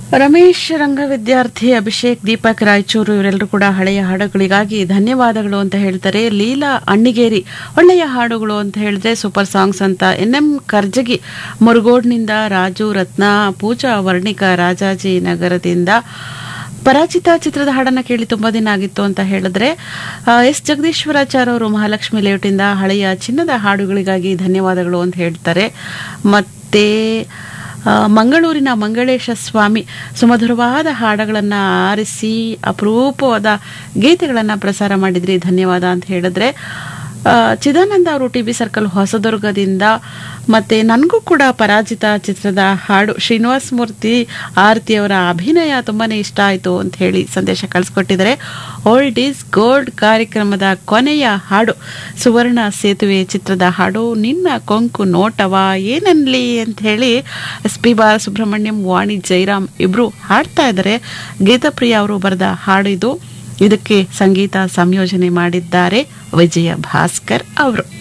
ರಮೇಶ್ ರಂಗ ವಿದ್ಯಾರ್ಥಿ ಅಭಿಷೇಕ್ ದೀಪಕ್ ರಾಯಚೂರು ಇವರೆಲ್ಲರೂ ಕೂಡ ಹಳೆಯ ಹಾಡುಗಳಿಗಾಗಿ ಧನ್ಯವಾದಗಳು ಅಂತ ಹೇಳ್ತಾರೆ ಲೀಲಾ ಅಣ್ಣಿಗೇರಿ ಒಳ್ಳೆಯ ಹಾಡುಗಳು ಅಂತ ಹೇಳಿದ್ರೆ ಸೂಪರ್ ಸಾಂಗ್ಸ್ ಅಂತ ಎನ್ ಎಂ ಕರ್ಜಗಿ ಮುರುಗೋಡ್ನಿಂದ ರಾಜು ರತ್ನ ಪೂಜಾ ವರ್ಣಿಕ ರಾಜಾಜಿ ನಗರದಿಂದ ಪರಾಜಿತ ಚಿತ್ರದ ಹಾಡನ್ನ ಕೇಳಿ ತುಂಬಾ ದಿನ ಆಗಿತ್ತು ಅಂತ ಹೇಳಿದ್ರೆ ಆ, ಎಸ್ ಜಗದೀಶ್ವರಾಚಾರ್ಯ ಅವರು ಮಹಾಲಕ್ಷ್ಮಿ ಲೇಔಟಿಂದ ಹಳೆಯ ಚಿನ್ನದ ಹಾಡುಗಳಿಗಾಗಿ ಧನ್ಯವಾದಗಳು ಅಂತ ಹೇಳ್ತಾರೆ ಮತ್ತೆ ಆ, ಮಂಗಳೂರಿನ ಮಂಗಳೇಶ ಸ್ವಾಮಿ ಸುಮಧುರವಾದ ಹಾಡುಗಳನ್ನು ಆರಿಸಿ ಅಪರೂಪವಾದ ಗೀತೆಗಳನ್ನು ಪ್ರಸಾರ ಮಾಡಿದ್ರಿ ಧನ್ಯವಾದ ಅಂತ ಹೇಳಿದ್ರೆ ಆ, ಚಿದಾನಂದ ಅವರು ಟಿ ಬಿ ಸರ್ಕಲ್ ಹೊಸದುರ್ಗದಿಂದ ಮತ್ತೆ ನನಗೂ ಕೂಡ ಪರಾಜಿತ ಚಿತ್ರದ ಹಾಡು ಶ್ರೀನಿವಾಸ ಮೂರ್ತಿ ಆರತಿ ಅವರ ಅಭಿನಯ ತುಂಬಾನೇ ಇಷ್ಟ ಆಯಿತು ಅಂತ ಹೇಳಿ ಸಂದೇಶ ಕಳಿಸ್ಕೊಟ್ಟಿದ್ದಾರೆ ಓಲ್ಡ್ ಈಸ್ ಗೋಲ್ಡ್ ಕಾರ್ಯಕ್ರಮದ ಕೊನೆಯ ಹಾಡು ಸುವರ್ಣ ಸೇತುವೆ ಚಿತ್ರದ ಹಾಡು ನಿನ್ನ ಕೊಂಕು ನೋಟವ ಏನನ್ಲಿ ಅಂತ ಹೇಳಿ ಎಸ್ ಪಿ ಬಾಲಸುಬ್ರಹ್ಮಣ್ಯಂ ವಾಣಿ ಜೈರಾಮ್ ಇಬ್ರು ಹಾಡ್ತಾ ಇದ್ದಾರೆ ಗೀತಪ್ರಿಯ ಅವರು ಬರೆದ ಹಾಡು ಇದು ಇದಕ್ಕೆ ಸಂಗೀತ ಸಂಯೋಜನೆ ಮಾಡಿದ್ದಾರೆ ವಿಜಯ ಭಾಸ್ಕರ್ ಅವರು